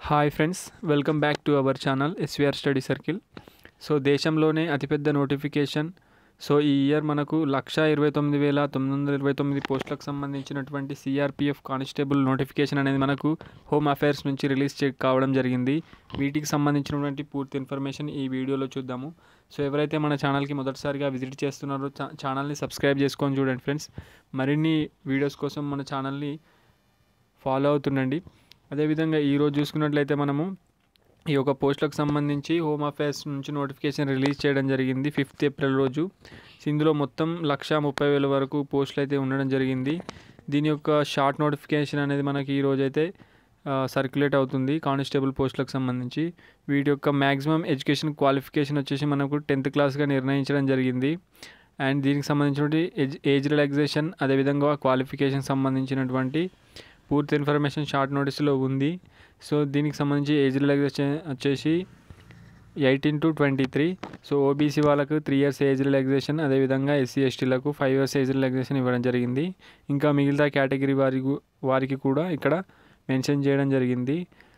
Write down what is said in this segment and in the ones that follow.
hi friends welcome back to our channel SVR study circle so దేశంలోనే అతిపెద్ద notification so ఈ year మనకు లక్ష ఇరవై తొమ్మిది వేల తొమ్మిది వందల ఇరవై తొమ్మిది పోస్టులకు సంబంధించినటువంటి సిఆర్పిఎఫ్ కానిస్టేబుల్ నోటిఫికేషన్ అనేది మనకు హోమ్ అఫైర్స్ నుంచి రిలీజ్ చే కావడం జరిగింది వీటికి సంబంధించినటువంటి పూర్తి ఇన్ఫర్మేషన్ ఈ వీడియోలో చూద్దాము సో ఎవరైతే మన ఛానల్కి మొదటిసారిగా విజిట్ చేస్తున్నారో ఛా- ఛానల్ని సబ్స్క్రైబ్ చేసుకొని చూడండి ఫ్రెండ్స్ మరిన్ని వీడియోస్ కోసం మన ఛానల్ని ఫాలో అవుతుండండి అదేవిధంగా ఈరోజు చూసుకున్నట్లయితే మనము ఈ యొక్క పోస్టులకు సంబంధించి హోమ్ అఫైర్స్ నుంచి నోటిఫికేషన్ రిలీజ్ చేయడం జరిగింది ఫిఫ్త్ ఏప్రిల్ రోజు సో ఇందులో మొత్తం లక్ష ముప్పై వేల వరకు పోస్టులు అయితే ఉండడం జరిగింది దీని యొక్క షార్ట్ నోటిఫికేషన్ అనేది మనకి ఈ రోజు అయితే సర్క్యులేట్ అవుతుంది కానిస్టేబుల్ పోస్టులకు సంబంధించి వీటి యొక్క మ్యాక్సిమం ఎడ్యుకేషన్ క్వాలిఫికేషన్ వచ్చేసి మనకు టెన్త్ క్లాస్గా నిర్ణయించడం జరిగింది అండ్ దీనికి సంబంధించినటువంటి ఏజ్ ఏజ్ రిలాక్సేషన్ అదేవిధంగా క్వాలిఫికేషన్ సంబంధించినటువంటి పూర్తి ఇన్ఫర్మేషన్ షార్ట్ నోటీస్లో ఉంది సో దీనికి సంబంధించి ఏజ్ రిలాక్సేషన్ వచ్చేసి eighteen to twenty three so OBC వాళ్ళకు త్రీ ఇయర్స్ ఏజ్ రిలాక్సేషన్ అదేవిధంగా ఎస్సీ ఎస్టీలకు ఫైవ్ ఇయర్స్ ఏజ్ రిలాక్సేషన్ ఇవ్వడం జరిగింది ఇంకా మిగతా కేటగిరీ వారి వారికి కూడా ఇక్కడ మెన్షన్ చేయడం జరిగింది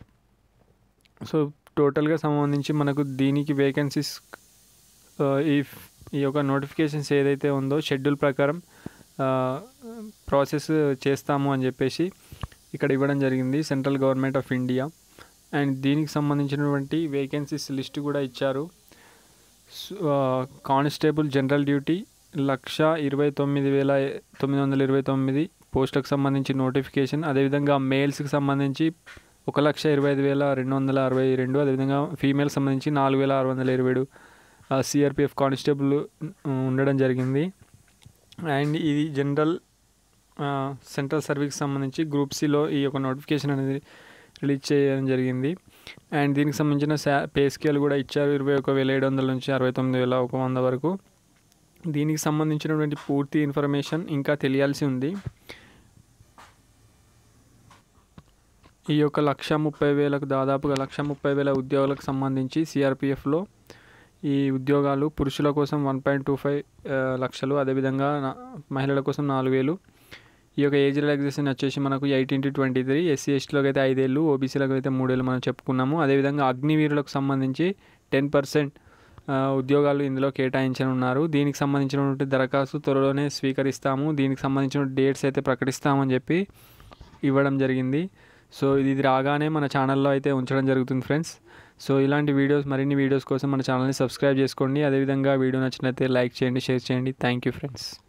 సో టోటల్గా సంబంధించి మనకు దీనికి వేకెన్సీస్ ఈ ఈ యొక్క నోటిఫికేషన్స్ ఏదైతే ఉందో షెడ్యూల్ ప్రకారం ప్రాసెస్ చేస్తాము అని చెప్పేసి ఇక్కడ ఇవ్వడం జరిగింది central government of India and దీనికి సంబంధించినటువంటి వేకెన్సీస్ లిస్ట్ కూడా ఇచ్చారు కానిస్టేబుల్ జనరల్ డ్యూటీ లక్ష ఇరవై తొమ్మిది వేల తొమ్మిది వందల ఇరవై తొమ్మిది పోస్టులకు సంబంధించి నోటిఫికేషన్ అదేవిధంగా మేల్స్కి సంబంధించి ఒక లక్ష ఇరవై ఐదు వేల రెండు వందల అరవై రెండు అదేవిధంగా ఫీమేల్కి సంబంధించి నాలుగు వేల ఆరు వందల ఇరవై ఏడు సిఆర్పిఎఫ్ కానిస్టేబుల్ ఉండడం జరిగింది అండ్ ఇది జనరల్ సెంట్రల్ సర్వీస్కి సంబంధించి గ్రూప్ సిలో ఈ యొక్క నోటిఫికేషన్ అనేది రిలీజ్ చేయడం జరిగింది అండ్ దీనికి సంబంధించిన శా పే స్కేల్ కూడా ఇచ్చారు ఇరవై ఒక వేల ఏడు వందల నుంచి అరవై తొమ్మిది వేల ఒక వంద వరకు దీనికి సంబంధించినటువంటి పూర్తి ఇన్ఫర్మేషన్ ఇంకా తెలియాల్సి ఉంది ఈ యొక్క లక్ష ముప్పై వేలకు దాదాపుగా లక్ష ముప్పై వేల ఉద్యోగులకు సంబంధించి సిఆర్పిఎఫ్లో ఈ ఉద్యోగాలు పురుషుల కోసం వన్ పాయింట్ టూ ఫైవ్ లక్షలు అదేవిధంగా నా- మహిళల కోసం నాలుగు వేలు ఈ యొక్క ఏజ్ రిలాక్సేషన్ వచ్చేసి మనకు eighteen to twenty three SC ఎస్టీలకు అయితే ఐదేళ్ళు ఓబీసీలకు అయితే మూడేళ్ళు మనం చెప్పుకున్నాము అదేవిధంగా అగ్నివీరులకు సంబంధించి టెన్ పర్సెంట్ ఉద్యోగాలు ఇందులో కేటాయించనున్నారు దీనికి సంబంధించినటువంటి దరఖాస్తు త్వరలోనే స్వీకరిస్తాము దీనికి సంబంధించిన డేట్స్ అయితే ప్రకటిస్తామని చెప్పి ఇవ్వడం జరిగింది సో ఇది రాగానే మన ఛానల్లో అయితే ఉంచడం జరుగుతుంది ఫ్రెండ్స్ సో ఇలాంటి వీడియోస్ మరిన్ని వీడియోస్ కోసం మన ఛానల్ని సబ్స్క్రైబ్ చేసుకోండి అదేవిధంగా వీడియో నచ్చినట్లయితే లైక్ చేయండి షేర్ చేయండి థ్యాంక్ యూ ఫ్రెండ్స్